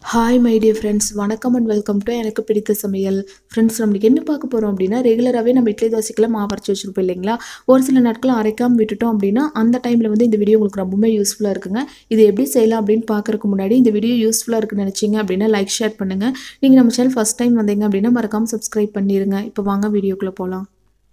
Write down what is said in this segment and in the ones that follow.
hi my dear friends வணக்கம் and welcome to எனக்கு பிடித்த சமையல் ஃப்ரெண்ட்ஸ் நம்மளுக்கு என்ன பார்க்க போகிறோம் அப்படின்னா ரெகுலராகவே நம்ம இட்லி தோசைக்கெல்லாம் மாவு அரைச்சி வச்சிருப்போம் இல்லைங்களா ஒரு சில நாட்கள் அரைக்காமல் விட்டுட்டோம் அப்படின்னா அந்த டைமில் வந்து இந்த வீடியோ உங்களுக்கு ரொம்பவே யூஸ்ஃபுல்லாக இருக்குங்க இது எப்படி செய்யலாம் அப்படின்னு பார்க்கறதுக்கு முன்னாடி இந்த வீடியோ யூஸ்ஃபுல்லாக இருக்குன்னு நினச்சிங்க அப்படின்னா லைக் ஷேர் பண்ணுங்கள் நீங்கள் நம்ம சேனல் ஃபஸ்ட் டைம் வந்தீங்க அப்படின்னா மறக்காமல் சப்ஸ்கிரைப் பண்ணிடுங்க இப்போ வாங்க வீடியோக்குள்ளே போகலாம்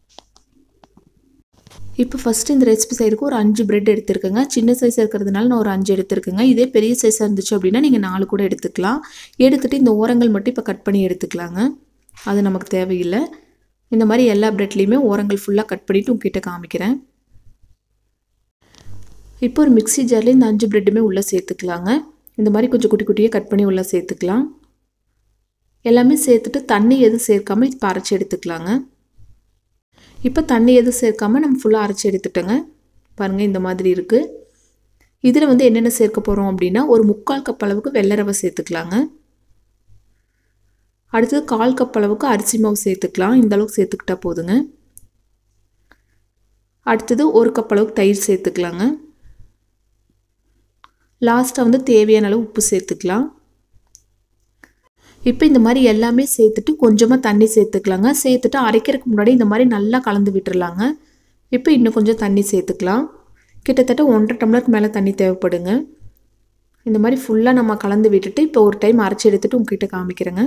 இப்போ ஃபஸ்ட்டு இந்த ரெசிபி செய்யறதுக்கு ஒரு அஞ்சு பிரெட் எடுத்துருக்கேங்க சின்ன சைஸ் இருக்கிறதுனால நான் ஒரு அஞ்சு எடுத்துருக்கேங்க இதே பெரிய சைஸாக இருந்துச்சு அப்படின்னா நீங்கள் நாலு கூட எடுத்துக்கலாம் எடுத்துகிட்டு இந்த ஓரங்கள் மட்டும் இப்போ கட் பண்ணி எடுத்துக்கலாங்க அது நமக்கு தேவையில்லை இந்த மாதிரி எல்லா பிரெட்லேயுமே ஓரங்கள் ஃபுல்லாக கட் பண்ணிவிட்டு உங்ககிட்ட காமிக்கிறேன் இப்போ ஒரு மிக்சி ஜாரில் இந்த அஞ்சு பிரெட்டுமே உள்ளே சேர்த்துக்கலாங்க இந்த மாதிரி கொஞ்சம் குட்டி குட்டியாக கட் பண்ணி உள்ளே சேர்த்துக்கலாம் எல்லாமே சேர்த்துட்டு தண்ணி எதுவும் சேர்க்காமல் இப்போ அரைச்சி எடுத்துக்கலாங்க இப்போ தண்ணி எதுவும் சேர்க்காம நம்ம ஃபுல்லாக அரைச்சி எடுத்துட்டோங்க பாருங்கள் இந்த மாதிரி இருக்குது இதில் வந்து என்னென்ன சேர்க்க போகிறோம் அப்படின்னா ஒரு முக்கால் கப் அளவுக்கு வெள்ளை ரவை சேர்த்துக்கலாங்க அடுத்தது கால் கப் அளவுக்கு அரிசி மாவு சேர்த்துக்கலாம் இந்த அளவுக்கு சேர்த்துக்கிட்டா போதுங்க அடுத்தது ஒரு கப் அளவுக்கு தயிர் சேர்த்துக்கலாங்க லாஸ்ட்டாக வந்து தேவையான அளவு உப்பு சேர்த்துக்கலாம் இப்போ இந்த மாதிரி எல்லாமே சேர்த்துட்டு கொஞ்சமாக தண்ணி சேர்த்துக்கலாங்க சேர்த்துட்டு அரைக்கிறதுக்கு முன்னாடி இந்த மாதிரி நல்லா கலந்து விட்டுறலாங்க இப்போ இன்னும் கொஞ்சம் தண்ணி சேர்த்துக்கலாம் கிட்டத்தட்ட ஒன்றரை டம்ளருக்கு மேலே தண்ணி தேவைப்படுங்க இந்த மாதிரி ஃபுல்லாக நம்ம கலந்து விட்டுட்டு இப்போ ஒரு டைம் அரைச்சி எடுத்துகிட்டு உங்ககிட்ட காமிக்கிறேங்க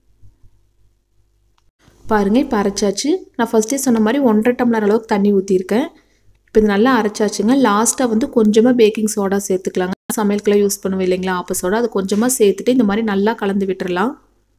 பாருங்கள் இப்போ அரைச்சாச்சு நான் ஃபஸ்ட்டே சொன்ன மாதிரி ஒன்றரை டம்ளர் அளவுக்கு தண்ணி ஊற்றிருக்கேன் இப்போ இது நல்லா அரைச்சாச்சுங்க லாஸ்ட்டாக வந்து கொஞ்சமாக பேக்கிங் சோடா சேர்த்துக்கலாங்க சமையலுக்குலாம் யூஸ் பண்ணுவோம் இல்லைங்களா ஆப்ப சோடா அது கொஞ்சமாக சேர்த்துட்டு இந்த மாதிரி நல்லா கலந்து விட்டுறலாம்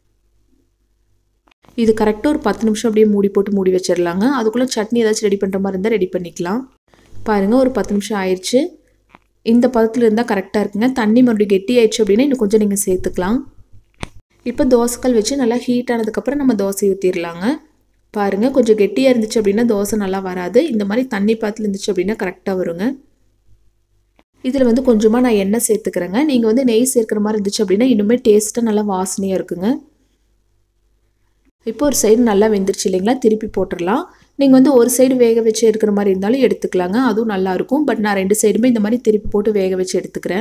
இது கரெக்டாக ஒரு பத்து நிமிஷம் அப்படியே மூடி போட்டு மூடி வச்சிடலாங்க அதுக்குள்ளே சட்னி ஏதாச்சும் ரெடி பண்ணுற மாதிரி இருந்தால் ரெடி பண்ணிக்கலாம் பாருங்கள் ஒரு பத்து நிமிஷம் ஆயிடுச்சு இந்த பதத்தில் இருந்தால் கரெக்டாக இருக்குங்க தண்ணி மறுபடியும் கெட்டி ஆயிடுச்சு அப்படின்னா இன்னும் கொஞ்சம் நீங்கள் சேர்த்துக்கலாம் இப்போ தோசைக்கல் வச்சு நல்லா ஹீட் ஆனதுக்கப்புறம் நம்ம தோசை ஊற்றிடலாங்க பாருங்கள் கொஞ்சம் கெட்டியாக இருந்துச்சு அப்படின்னா தோசை நல்லா வராது இந்த மாதிரி தண்ணி பாத்தில் இருந்துச்சு அப்படின்னா கரெக்டாக வருங்க இதில் வந்து கொஞ்சமாக நான் எண்ணெய் சேர்த்துக்கிறேங்க நீங்கள் வந்து நெய் சேர்க்குற மாதிரி இருந்துச்சு அப்படின்னா இன்னுமே டேஸ்ட்டாக நல்லா வாசனையாக இருக்குங்க இப்போ ஒரு சைடு நல்லா வெந்துருச்சு இல்லைங்களா திருப்பி போட்டுடலாம் நீங்கள் வந்து ஒரு சைடு வேக வச்சு எடுக்கிற மாதிரி இருந்தாலும் எடுத்துக்கலாங்க அதுவும் நல்லாயிருக்கும் பட் நான் ரெண்டு சைடுமே இந்த மாதிரி திருப்பி போட்டு வேக வச்சு எடுத்துக்கிறேன்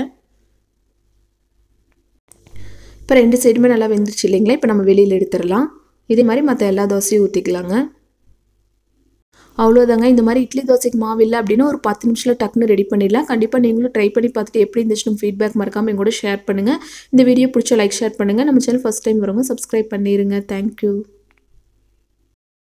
இப்போ ரெண்டு சைடுமே நல்லா வெந்துருச்சு இல்லைங்களா இப்போ நம்ம வெளியில் எடுத்துடலாம் இதே மாதிரி மற்ற எல்லா தோசையும் ஊற்றிக்கலாங்க அவ்வளோதாங்க இந்த மாதிரி இட்லி தோசைக்கு மாவு இல்லை அப்படின்னா ஒரு பத்து நிமிஷத்தில் டக்குன்னு ரெடி பண்ணிடலாம் கண்டிப்பாக நீங்களும் ட்ரை பண்ணி பார்த்துட்டு எப்படி இருந்துச்சுன்னு ஃபீட்பேக் மறக்காமல் எங்கூட ஷேர் பண்ணுங்கள் இந்த வீடியோ பிடிச்ச லைக் ஷேர் பண்ணுங்கள் நம்ம சேனல் ஃபஸ்ட் டைம் வரவங்க சப்ஸ்கிரைப் பண்ணிடுங்க தேங்க்யூ